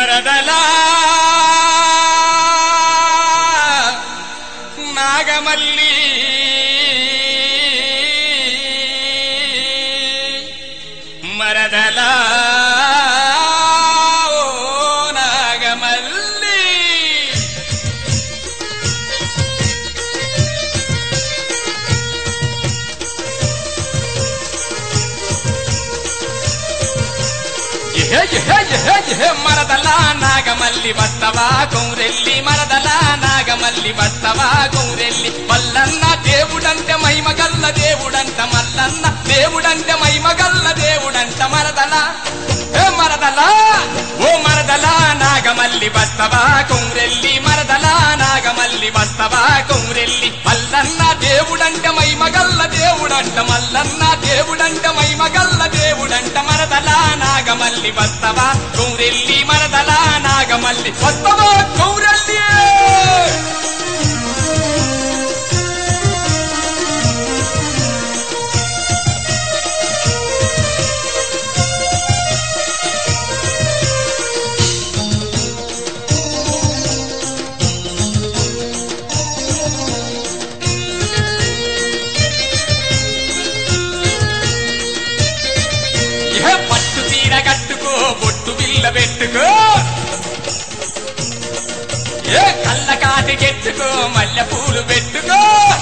మరదలా నాగమల్లి మరదలా ఓ నాగమల్లి ఎహే, ఎహే, ఎహే, ఎహే, మరదలా నాగమల్లి వస్తవా కౌరెల్లి మరదలా నాగమల్లి వస్తవా కౌరెల్లి మల్లన్న దేవుడంటే మహిమగల్ల దేవుడంట మల్లన్న దేవుడంటే మహిమగల్ల దేవుడంట మరదలా ఏ మరదలా ఓ మరదలా నాగమల్లి వస్తవా కౌరెల్లి మరదలా నాగమల్లి వస్తవా కౌరెల్లి మల్లన్న దేవుడంటే మహిమగల్ల దేవుడంట మల్లన్న దేవుడంటే మహిమగల్ల దేవుడంట మరదలా నాగమల్లి వస్తవా కౌరెల్లి మరదలా నాగమల్లి వస్తవా కౌరెల్లి ఏ పట్టు తీర కట్టుకో బొట్టు బిల్ల పెట్టుకో ఏ కళ్ళ కాటి కెట్టుకో మల్లె పూలు పెట్టుకో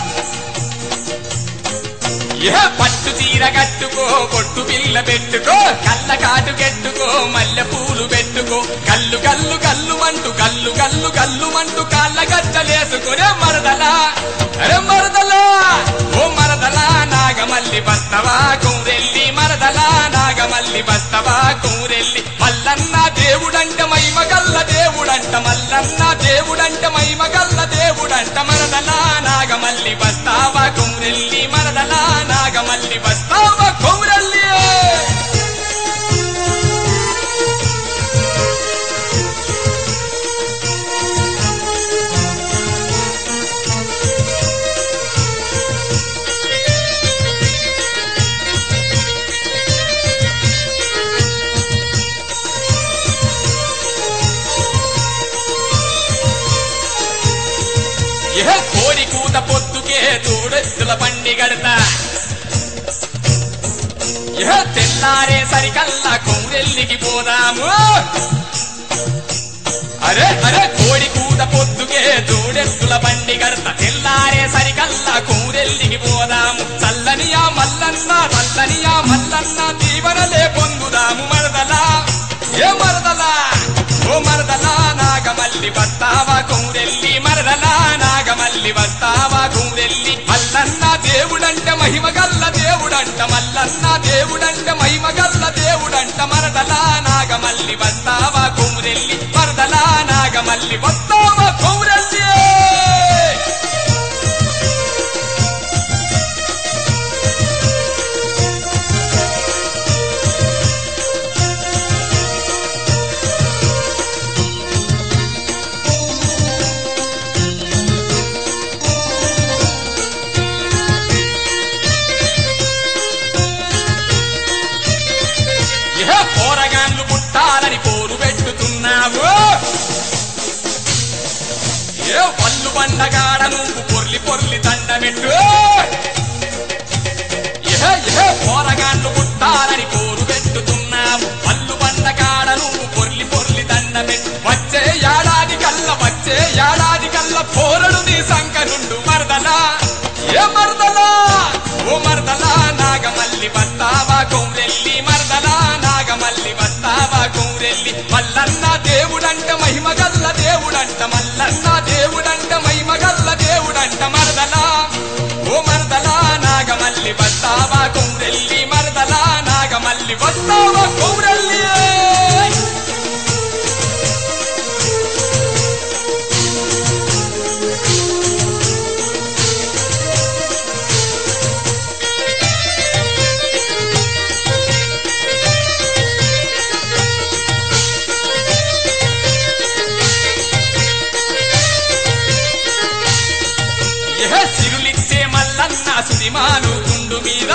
ఏ పట్టు తీర కట్టుకో బొట్టు బిల్ల పెట్టుకో కళ్ళ కాటు కెట్టుకో మల్లె పూలు పెట్టుకో కల్లు కల్లు కల్లు మంటూ కల్లు కల్లు కల్లు మంటూ కాళ్ళ గజ్జలేసుకునే మరదలా అరే మరదలా ఓ మరదలా నాగమల్లి బస్తవా కౌరెల్లి మరదలా నాగమల్లి బస్తవా కౌరెల్లి మల్లన్న దేవుడంట మహిమగల్ల దేవుడంట మల్లన్న దేవుడంట మహిమగల్ల దేవుడంట మరదలా నాగమల్లి బస్తావా కౌరెల్లి మరదలా నాగమల్లి బస్తావా కౌరెల్లి ఏ కోడి కూత పొద్దుకే దూడెత్తుల బండి గడతా ఏ తెల్లారే సరికల్లా కౌరెల్లికి పోదాము అరే అరే కోడి కూత పొద్దుకే దూడెత్తుల బండి గడత తెల్లారే సరికల్లా కౌరెల్లికి పోదాము చల్లనియా మల్లన్న చల్లనియా మల్లన్న దీవనలే పొందుదాము మరదలా ఏ మరదలా ఓ మరదలా నాగమల్లి వస్తావా కౌరెల్లి మరదలా నాగమల్లి వస్తావా కౌరెల్లి మల్లన్న దేవుడంట మహిమగల్ల దేవుడంట మల్లన్న దేవుడంట మహిమగల్ల దేవుడంట మరదలా నాగమల్లి వస్తావా కౌరెల్లి మరదలా నాగమల్లి వస్తావా కౌరెల్లి ఏ పోరగాన్లు పుట్టాలని పోరు పెట్టుతున్నావు ఏ పళ్ళు పండగాడ నువ్వు పొర్లి పొర్లి దండమెట్టు ఏ ఏ పోరగాన్లు పుట్టాలని పోరు పెట్టుతున్నావు పళ్ళు పండగాడ నువ్వు పొర్లి పొర్లి దండమెట్టు వచ్చే ఏడాది కల్ల వచ్చే ఏడాది కల్ల పోరడు నీ సంకరుండు మరదలా ఏ మరదలా ఓ మరదలా నాగమల్లి వస్తావా కౌరెల్లి మరదలా నాగమల్లి వస్తావా కౌరెల్లి మల్లన్న దేవుడంట మహిమగల్ల దేవుడంట మల్లన్న దేవుడంట మహిమగల్ల దేవుడంట మరదలా ఓ మరదలా నాగమల్లి వస్తావా కౌరెల్లి మరదలా నాగమల్లి వస్తావా కౌరెల్లి ఏ సిరులిచ్చే మల్లన్న సుదిమాను గుండు మీద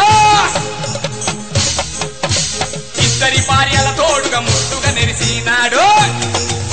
ఇద్దరి భార్యల తోడుగా ముట్టుగా నెరిసినాడు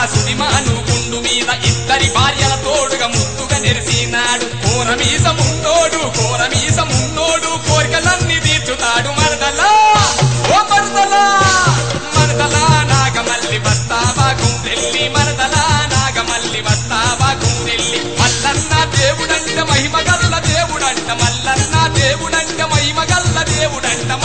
సుడిమాను గుండు మీద ఇద్దరి భార్యల తోడుగా ముద్దుగా నెరిసినాడు కోరమీసమున్నోడు కోరమీసమున్నోడు కోరికలన్నీ తీర్చుతాడు మరదలా ఓ మరదలా మరదలా నాగమల్లి వస్తావా గుండెల్లి మరదలా నాగమల్లి వస్తావా గుండెల్లి మల్లన్న దేవుడంట మహిమ గల్ల దేవుడంట మల్లన్న దేవుడంట మహిమ గల్ల దేవుడంట